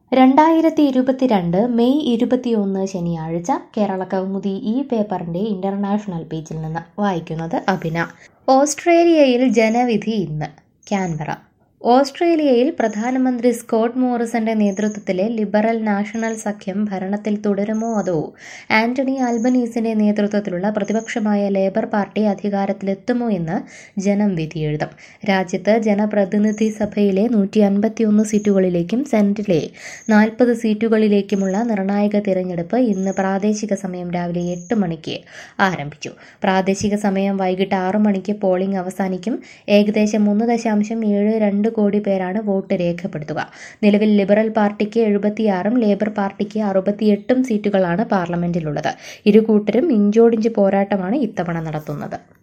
രണ്ടായിരത്തി ഇരുപത്തിരണ്ട് മെയ് ഇരുപത്തിയൊന്ന് ശനിയാഴ്ച കേരള കൗമുദി ഈ പേപ്പറിന്റെ ഇന്റർനാഷണൽ പേജിൽ നിന്ന് വായിക്കുന്നത് അഭിന ഓസ്ട്രേലിയയിൽ ജനവിധി ഇന്ന് ക്യാൻബറ ഓസ്ട്രേലിയയിൽ പ്രധാനമന്ത്രി സ്കോട്ട് മോറിസന്റെ നേതൃത്വത്തിലെ ലിബറൽ നാഷണൽ സഖ്യം ഭരണത്തിൽ തുടരുമോ അതോ ആന്റണി ആൽബനീസിന്റെ നേതൃത്വത്തിലുള്ള പ്രതിപക്ഷമായ ലേബർ പാർട്ടി അധികാരത്തിലെത്തുമോ എന്ന് ജനം വിധിയെഴുതും രാജ്യത്ത് ജനപ്രതിനിധി സഭയിലെ നൂറ്റി അൻപത്തിയൊന്ന് സീറ്റുകളിലേക്കും സെനറ്റിലെ നാൽപ്പത് സീറ്റുകളിലേക്കുമുള്ള നിർണായക തിരഞ്ഞെടുപ്പ് ഇന്ന് പ്രാദേശിക സമയം രാവിലെ എട്ട് മണിക്ക് ആരംഭിച്ചു പ്രാദേശിക സമയം വൈകിട്ട് ആറു മണിക്ക് പോളിംഗ് അവസാനിക്കും ഏകദേശം മൂന്ന് ദശാംശം ഏഴ് രണ്ട് കോടി പേരാണ് വോട്ട് രേഖപ്പെടുത്തുക നിലവിൽ ലിബറൽ പാർട്ടിക്ക് എഴുപത്തിയാറും ലേബർ പാർട്ടിക്ക് അറുപത്തിയെട്ടും സീറ്റുകളാണ് പാർലമെന്റിലുള്ളത് ഇരു കൂട്ടരും ഇഞ്ചോടിഞ്ച് പോരാട്ടമാണ് ഇത്തവണ നടത്തുന്നത്